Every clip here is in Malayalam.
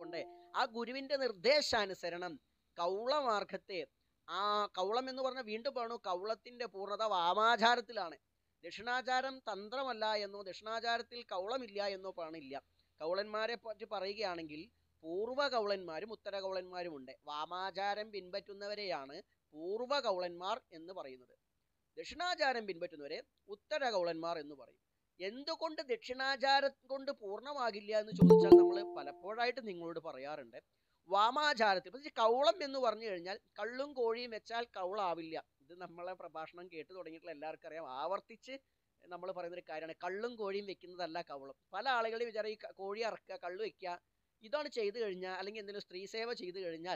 പറയണ്ടേ ആ ഗുരുവിന്റെ നിർദ്ദേശാനുസരണം കൗളമാർഗത്തെ ആ കൗളം എന്ന് പറഞ്ഞ വീണ്ടും പറഞ്ഞു കൗളത്തിന്റെ പൂർണ്ണത വാമാചാരത്തിലാണ് ദക്ഷിണാചാരം തന്ത്രമല്ല എന്നോ ദക്ഷിണാചാരത്തിൽ കൗളമില്ല എന്നോ പാണില്ല കൗളന്മാരെ പറ്റി പറയുകയാണെങ്കിൽ പൂർവ്വ കൗളന്മാരും ഉത്തര കൗളന്മാരും ഉണ്ട് വാമാചാരം പിൻപറ്റുന്നവരെയാണ് പൂർവ്വ കൗളന്മാർ എന്ന് പറയുന്നത് ദക്ഷിണാചാരം പിൻപറ്റുന്നവരെ ഉത്തര കൗളന്മാർ എന്ന് പറയും എന്തുകൊണ്ട് ദക്ഷിണാചാരം കൊണ്ട് പൂർണ്ണമാകില്ല എന്ന് ചോദിച്ചാൽ നമ്മൾ പലപ്പോഴായിട്ട് നിങ്ങളോട് പറയാറുണ്ട് വാമാചാരത്തിൽ പ്രത്യേകിച്ച് കൗളം എന്ന് പറഞ്ഞു കഴിഞ്ഞാൽ കള്ളും കോഴിയും വെച്ചാൽ കൗളാവില്ല ഇത് നമ്മളെ പ്രഭാഷണം കേട്ട് തുടങ്ങിയിട്ടുള്ള എല്ലാവർക്കും അറിയാം ആവർത്തിച്ച് നമ്മൾ പറയുന്ന ഒരു കാര്യമാണ് കള്ളും കോഴിയും വെക്കുന്നതല്ല കൗളം പല ആളുകളും വിചാരം ഈ ക- കോഴി അറക്കുക കള്ളു വെക്കുക ഇതാണ് ചെയ്തു കഴിഞ്ഞാൽ അല്ലെങ്കിൽ എന്തെങ്കിലും സ്ത്രീ സേവ ചെയ്തു കഴിഞ്ഞാൽ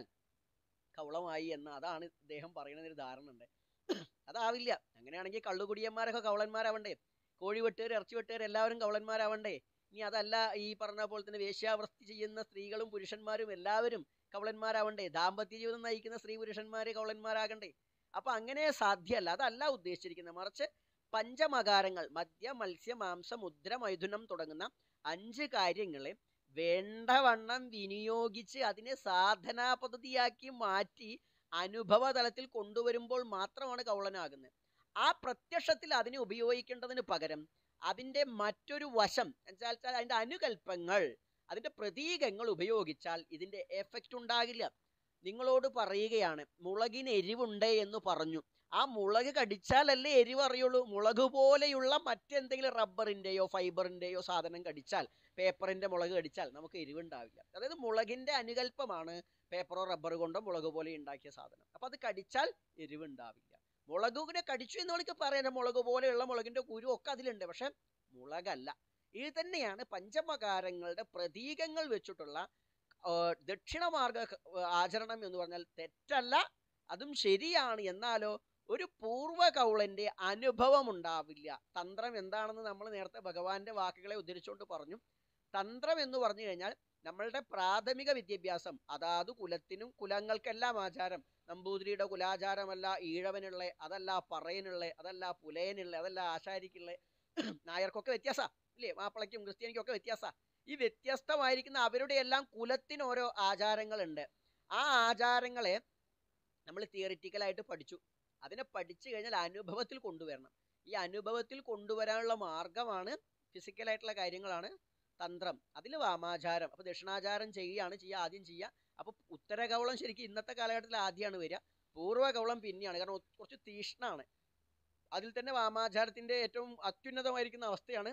കൗളമായി എന്ന് അതാണ് ഇദ്ദേഹം പറയുന്ന ഒരു ധാരണ ഉണ്ട് അതാവില്ല അങ്ങനെയാണെങ്കിൽ കള്ളുകുടിയന്മാരൊക്കെ കൗളന്മാരാവണ്ടേ കോഴി വെട്ടുകാർ ഇറച്ചി വെട്ടുകാർ എല്ലാവരും കൗളന്മാരാവണ്ടേ ഇനി അതല്ല ഈ പറഞ്ഞ പോലെ തന്നെ വേശ്യാവൃത്തി ചെയ്യുന്ന സ്ത്രീകളും പുരുഷന്മാരും എല്ലാവരും കൗളന്മാരാവണ്ടേ ദാമ്പത്യ ജീവിതം നയിക്കുന്ന സ്ത്രീ പുരുഷന്മാര് കൗളന്മാരാകണ്ടേ അപ്പൊ അങ്ങനെ സാധ്യമല്ല അതല്ല ഉദ്ദേശിച്ചിരിക്കുന്നത് മറിച്ച് പഞ്ചമകാരങ്ങൾ മദ്യ മത്സ്യ മാംസ മുദ്ര മൈഥുനം തുടങ്ങുന്ന അഞ്ച് കാര്യങ്ങളെ വേണ്ടവണ്ണം വിനിയോഗിച്ച് അതിനെ സാധനാ പദ്ധതിയാക്കി മാറ്റി അനുഭവ തലത്തിൽ കൊണ്ടുവരുമ്പോൾ മാത്രമാണ് കൗളനാകുന്നത് ആ പ്രത്യക്ഷത്തിൽ അതിനെ ഉപയോഗിക്കേണ്ടതിന് പകരം അതിന്റെ മറ്റൊരു വശം എന്നുവെച്ചാൽ വെച്ചാൽ അതിന്റെ അനുകൽപ്പങ്ങൾ അതിന്റെ പ്രതീകങ്ങൾ ഉപയോഗിച്ചാൽ ഇതിന്റെ എഫക്റ്റ് ഉണ്ടാകില്ല നിങ്ങളോട് പറയുകയാണ് മുളകിന് എരിവുണ്ട് എന്ന് പറഞ്ഞു ആ മുളക് കടിച്ചാലല്ലേ എരിവ് അറിയുള്ളൂ മുളക് പോലെയുള്ള മറ്റെന്തെങ്കിലും റബ്ബറിന്റെയോ ഫൈബറിന്റെയോ സാധനം കടിച്ചാൽ പേപ്പറിന്റെ മുളക് കടിച്ചാൽ നമുക്ക് എരിവുണ്ടാവില്ല അതായത് മുളകിന്റെ അനുകൽപ്പമാണ് പേപ്പറോ റബ്ബർ കൊണ്ടോ മുളക് പോലെ ഉണ്ടാക്കിയ സാധനം അപ്പൊ അത് കടിച്ചാൽ എരിവുണ്ടാവില്ല മുളകിനെ കടിച്ചു എന്ന് നമുക്ക് പറയാം മുളക് പോലെയുള്ള മുളകിന്റെ കുരു ഒക്കെ അതിലുണ്ട് പക്ഷെ മുളകല്ല ഇത് തന്നെയാണ് പഞ്ചമകാരങ്ങളുടെ പ്രതീകങ്ങൾ വെച്ചിട്ടുള്ള ആ, ദക്ഷിണമാർഗ ക- ആചരണം എന്ന് പറഞ്ഞാൽ തെറ്റല്ല അതും ശരിയാണ് എന്നാലോ ഒരു പൂർവ്വ കൗളന്റെ അനുഭവം ഉണ്ടാവില്ല തന്ത്രം എന്താണെന്ന് നമ്മൾ നേരത്തെ ഭഗവാന്റെ വാക്കുകളെ ഉദ്ധരിച്ചുകൊണ്ട് പറഞ്ഞു തന്ത്രം എന്ന് പറഞ്ഞു കഴിഞ്ഞാൽ നമ്മളുടെ പ്രാഥമിക വിദ്യാഭ്യാസം അതാത് കുലത്തിനും കുലങ്ങൾക്കെല്ലാം ആചാരം നമ്പൂതിരിയുടെ കുലാചാരമല്ല ഈഴവനുള്ള അതല്ല പറയനുള്ള അതല്ല പുലയനുള്ള അതല്ല ആശാരിക്കുള്ള നായർക്കൊക്കെ വ്യത്യാസ ഇല്ലേ മാപ്പിളയ്ക്കും ക്രിസ്ത്യാനിക്കും ഒക്കെ വ്യത്യാസ ഈ വ്യത്യസ്തമായിരിക്കുന്ന അവരുടെ എല്ലാം കുലത്തിന് ഓരോ ആചാരങ്ങളുണ്ട് ആ ആചാരങ്ങളെ നമ്മൾ തിയറിറ്റിക്കലായിട്ട് പഠിച്ചു അതിനെ പഠിച്ചു കഴിഞ്ഞാൽ അനുഭവത്തിൽ കൊണ്ടുവരണം ഈ അനുഭവത്തിൽ കൊണ്ടുവരാനുള്ള മാർഗമാണ് ഫിസിക്കലായിട്ടുള്ള കാര്യങ്ങളാണ് തന്ത്രം അതിൽ വാമാചാരം അപ്പൊ ദക്ഷിണാചാരം ചെയ്യുകയാണ് ചെയ്യുക ആദ്യം ചെയ്യുക അപ്പൊ ഉത്തരകൗളം ശരിക്കും ഇന്നത്തെ കാലഘട്ടത്തിൽ ആദ്യമാണ് വരിക പൂർവ്വകൗളം പിന്നെയാണ് കാരണം ഒ- കുറച്ച് തീഷ്ണാണ് അതിൽ തന്നെ വാമാചാരത്തിന്റെ ഏറ്റവും അത്യുന്നതമായിരിക്കുന്ന അവസ്ഥയാണ്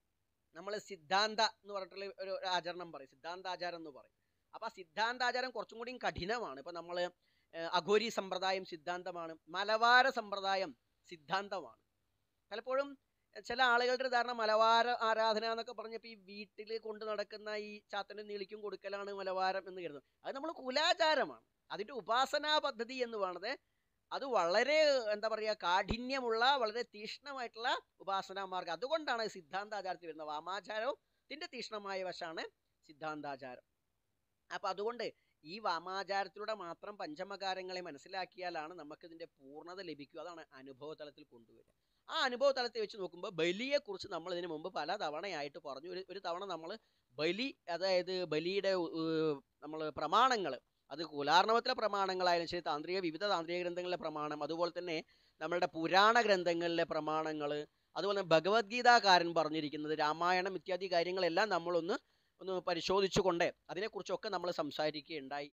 നമ്മൾ സിദ്ധാന്ത എന്ന് പറഞ്ഞിട്ടുള്ള ഒരു ഒരു ആചരണം പറയും സിദ്ധാന്താചാരം എന്ന് പറയും അപ്പൊ ആ സിദ്ധാന്താചാരം കുറച്ചും കൂടി കഠിനമാണ് ഇപ്പൊ നമ്മള് ഏഹ് അഘോരി സമ്പ്രദായം സിദ്ധാന്തമാണ് മലവാര സമ്പ്രദായം സിദ്ധാന്തമാണ് പലപ്പോഴും ചില ആളുകളുടെ ധാരണ മലവാര ആരാധന എന്നൊക്കെ പറഞ്ഞപ്പോൾ ഈ വീട്ടിൽ കൊണ്ട് നടക്കുന്ന ഈ ചാത്തനും നീളിക്കും കൊടുക്കലാണ് മലവാരം എന്ന് കരുതുന്നത് അത് നമ്മൾ കുലാചാരമാണ് അതിന്റെ ഉപാസനാ പദ്ധതി എന്ന് പറയുന്നത് അത് വളരെ എന്താ പറയുക കാഠിന്യമുള്ള വളരെ തീക്ഷ്ണമായിട്ടുള്ള ഉപാസനാ മാർഗം അതുകൊണ്ടാണ് സിദ്ധാന്താചാരത്തിൽ വരുന്നത് വാമാചാരത്തിന്റെ തീക്ഷ്ണമായ വശമാണ് സിദ്ധാന്താചാരം അപ്പൊ അതുകൊണ്ട് ഈ വാമാചാരത്തിലൂടെ മാത്രം പഞ്ചമകാരങ്ങളെ മനസ്സിലാക്കിയാലാണ് നമുക്ക് ഇതിന്റെ പൂർണ്ണത ലഭിക്കുക അതാണ് അനുഭവ തലത്തിൽ കൊണ്ടുവരിക ആ അനുഭവ തലത്തിൽ വെച്ച് നോക്കുമ്പോൾ ബലിയെ കുറിച്ച് നമ്മൾ ഇതിനു മുമ്പ് പല തവണയായിട്ട് പറഞ്ഞു ഒരു ഒരു തവണ നമ്മൾ ബലി അതായത് ബലിയുടെ നമ്മൾ പ്രമാണങ്ങൾ അത് കുലാർണവത്തിലെ പ്രമാണങ്ങളായാലും ശരി താന്ത്രിക വിവിധ താന്ത്രിക ഗ്രന്ഥങ്ങളിലെ പ്രമാണം അതുപോലെ തന്നെ നമ്മളുടെ പുരാണ ഗ്രന്ഥങ്ങളിലെ പ്രമാണങ്ങൾ അതുപോലെ തന്നെ ഭഗവത്ഗീതാകാരൻ പറഞ്ഞിരിക്കുന്നത് രാമായണം ഇത്യാദി കാര്യങ്ങളെല്ലാം നമ്മളൊന്ന് ഒന്ന് പരിശോധിച്ചുകൊണ്ട് അതിനെക്കുറിച്ചൊക്കെ നമ്മൾ സംസാരിക്കുകയുണ്ടായി